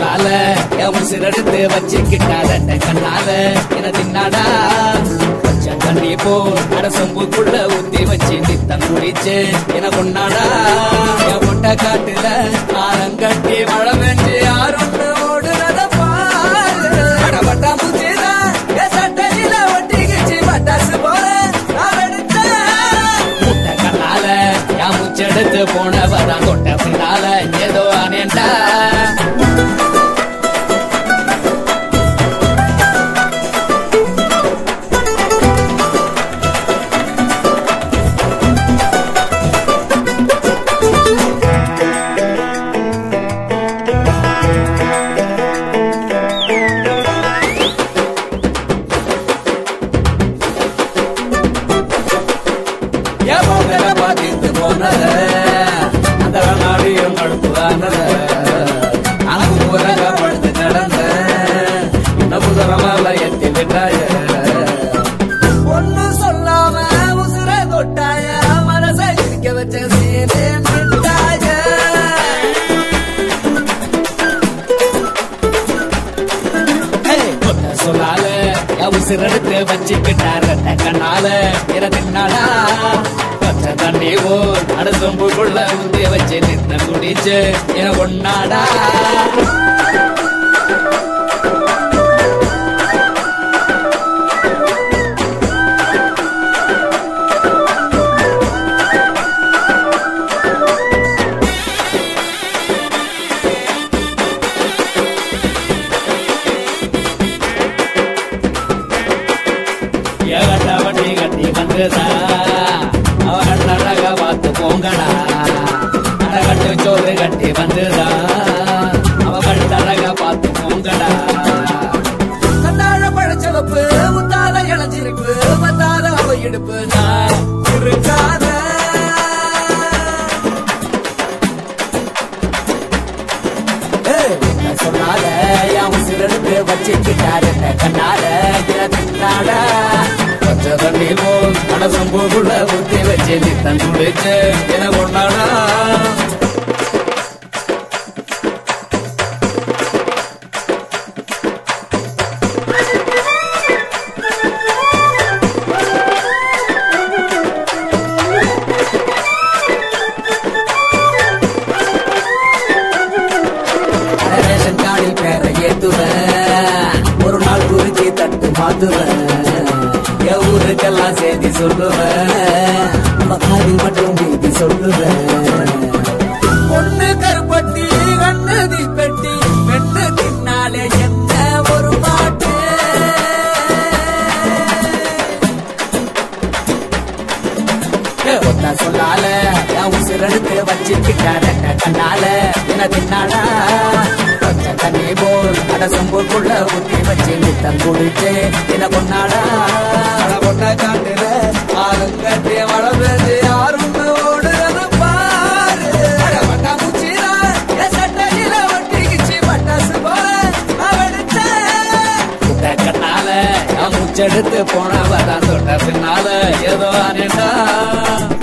கண்ணால என் உசிரெடுத்து வச்சுக்கிட்டாட கண்ணால என தின்னாடா பச்சை தண்ணி போ அட சொம்புக்குள்ள ஊத்தி வச்சு நித்தம் குடிச்சு என கொண்டாடா என் முட்டை காட்டுல ஆரங்கட்டி மழை பெஞ்சு யாருன்னு ஓடுறத பாரு அடபட்டா பூச்சிதா என் சட்டையில ஒட்டிக்கிச்சு பட்டாசு போல நான் எடுத்தேன் முட்டை கண்ணால என் முச்செடுத்து போனவதான் தொட்ட பின்னால ஏதோ அனேண்டா என் மகனை பார்த்துட்டு போனத அந்த நாடியும் கடுப்புதானத அனகு உலக படுத்து நடந்த இந்த புதரமால எத்தி விட்டாய ஒண்ணு சொல்லாம உசுர தொட்டாய மனசை சிரிக்க வச்ச சீனே மிட்டாய கொட்ட சொல்லால என் உசிரெடுத்து வச்சுக்கிட்டார கண்ணால இறந்துனாடா பச்சை தண்ணி ஓ அடுத்தொம்புக்குள்ள உந்தி வச்சு நித்த குடிச்சு என ஒன்னாடா ஏகட்ட வண்டி கட்டி வந்துதா அவ கண்ணழக பார்த்து போங்கடா அடகட்டு சோறு கட்டி வந்துதா அவ கண்ணழக பார்த்து போங்கடா கண்ணாழ பழச்சவப்பு முத்தாத இளஞ்சிருப்பு மத்தாத அவ இடுப்பு நான் இருக்காத சொன்னால என் உசிரெடுத்து வச்சுக்கிட்டாரு கண்ணால திறனாட பச்சை தண்ணி போல் மனசம்பூக்குள்ள ஊத்தி வச்சு நித்தம் குடிச்சு என கொண்டாடா ரேஷன் கார்டில் பேரை ஏத்துவேன் ஒரு நாள் குறிச்சி தட்டு மாத்துவேன் என் ஊருக்கெல்லாம் செய்தி சொல்லுவேன் மகாதி மட்டும் நீதி சொல்லுவேன் பொண்ணு கருப்பட்டி கண்ணு தீப்பெட்டி பெண்ணு தின்னாலே என்ன ஒரு பாட்டு ஒத்த சொல்லால என் உசிரெடுத்து வச்சுக்கிட்டாட கண்ணால என்ன தின்னாடா பச்சை தண்ணி போல் அட சொம்புக்குள்ள ஊத்தி வச்சு நித்தம் குடிச்சு என்ன கொண்டாடா அட பொண்ண காட்டுல ஆளுங்கட்டி மழை பெஞ்சு யாரும் ஓடுறது பாரு அட பட்டா பூச்சிடா என் சட்டையில ஒட்டிக்கிச்சு பட்டாசு போல அவடுத்தேன் முட்டை கண்ணால என் முச்செடுத்து போனவதான் தொட்ட பின்னால ஏதோ அனேண்டா